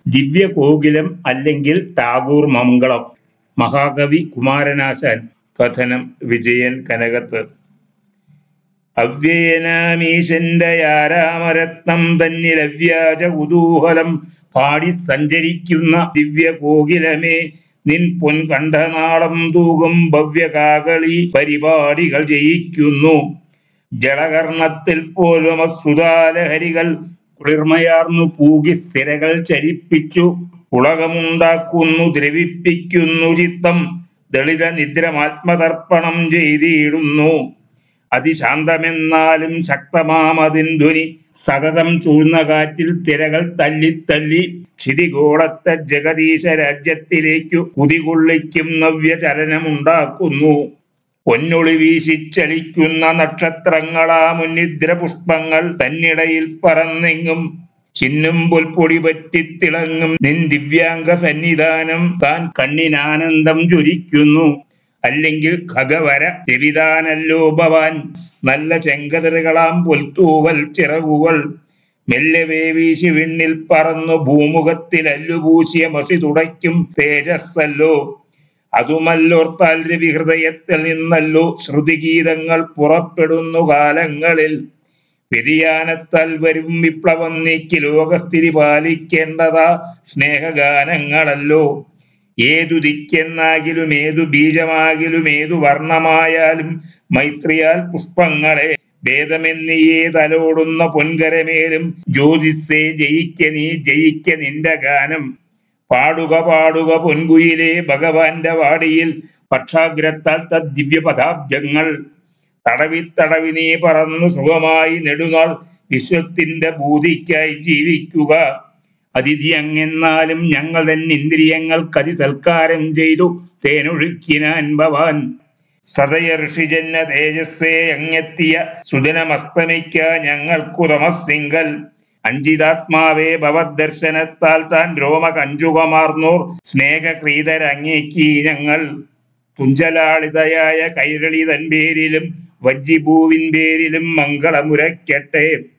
ദിവ്യകോകിലം അല്ലെങ്കിൽ ടാഗോർ മംഗളം മഹാകവി കുമാരനാശാൻ കഥനം വിജയൻ കനകത്ത് അവ്യയനാമീശന്റെ ആരാമരത്നം തന്നിൽ അവ്യാജ കുതൂഹലം പാടി സഞ്ചരിക്കുന്ന ദിവ്യകോകിലമേ നിൻ പൊൻകണ്ഠനാളം തൂകും ഭവ്യകാകളി പരിപാടികൾ ജയിക്കുന്നു ജളകർണത്തിൽ പോലും അസുതാലഹരികൾ കുളിർമയാർന്നു പൂകി സ്ഥിരകൾ ചരിപ്പിച്ചു ഉളകമുണ്ടാക്കുന്നു ദ്രവിപ്പിക്കുന്നു ചിത്തം ദളിത നിദ്രമാത്മതർപ്പണം ചെയ്തിടുന്നു അതിശാന്തമെന്നാലും ശക്തമാമതിൻ ധ്വനി സതതം ചൂഴ്ന്ന കാറ്റിൽ തിരകൾ തല്ലിത്തല്ലി ക്ഷിതിഗോളത്തെ ജഗദീശ രാജ്യത്തിലേക്കു കുതികൊള്ളിക്കും നവ്യചലനമുണ്ടാക്കുന്നു പൊന്നൊളി വീശിച്ചലിക്കുന്ന നക്ഷത്രങ്ങളാ മുന്നിദ്ര പുഷ്പങ്ങൾ തന്നിടയിൽ പറന്നെങ്ങും ചിന്നും പൊൽപ്പൊടി പറ്റിത്തിളങ്ങും നിൻ ദിവ്യാംഗ സന്നിധാനം താൻ കണ്ണിനാനന്ദം ചൊരിക്കുന്നു അല്ലെങ്കിൽ ഖഗവര രവിതാനല്ലോ ഭവാൻ നല്ല ചെങ്കതിറുകളാം പൊൽത്തൂവൽ ചിറകുകൾ മെല്ലവേ വീശി വിണ്ണിൽ പറന്നു ഭൂമുഖത്തിൽ അല്ലുപൂശിയ മഷി തുടയ്ക്കും തേജസ്സല്ലോ അതുമല്ലോർത്താൽ രവി ഹൃദയത്തിൽ നിന്നല്ലോ ശ്രുതിഗീതങ്ങൾ പുറപ്പെടുന്നു കാലങ്ങളിൽ വ്യതിയാനത്താൽ വരും വിപ്ലവം നീക്കി ലോകസ്ഥിതി പാലിക്കേണ്ടതാ സ്നേഹഗാനങ്ങളല്ലോ ഏതു ദിക്കെന്നാകിലും ഏതു ബീജമാകിലും ഏതു വർണ്ണമായാലും മൈത്രിയാൽ പുഷ്പങ്ങളെ ഭേദമെന്നിയേ തലോടുന്ന പൊൻകരമേലും ജ്യോതിസേ ജയിക്ക നീ ജയിക്ക നിന്റെ ഗാനം പാടുക പാടുക പൊൻകുയിലെ ഭഗവാന്റെ വാടിയിൽ പക്ഷാഗ്രത്താൽ തദ്ദിവ്യ പദാബ്ജങ്ങൾ തടവി തടവി നീ പറന്നു സുഖമായി നെടുനാൾ വിശ്വത്തിന്റെ ഭൂതിക്കായി ജീവിക്കുക അതിഥി അങ്ങെന്നാലും ഞങ്ങൾ തൻ ഇന്ദ്രിയങ്ങൾക്കതി സൽക്കാരം ചെയ്തു തേനൊഴുക്കിനാൻ ഭവാൻ സദയ ഋഷിജന്യ തേജസ്സേ അങ്ങെത്തിയ സുദിനമസ്തമിക്ക ഞങ്ങൾക്കു തമസ്സിങ്കൽ അഞ്ചിതാത്മാവേ ഭവദർശനത്താൽ താൻ രോമ കഞ്ചുകമാർന്നോർ സ്നേഹക്രീതരങ്ങേക്കി ഞങ്ങൾ കുഞ്ചലാളിതയായ കൈരളി തൻ പേരിലും വജ്ജിഭൂവിൻ പേരിലും മംഗളമുരയ്ക്കട്ടെ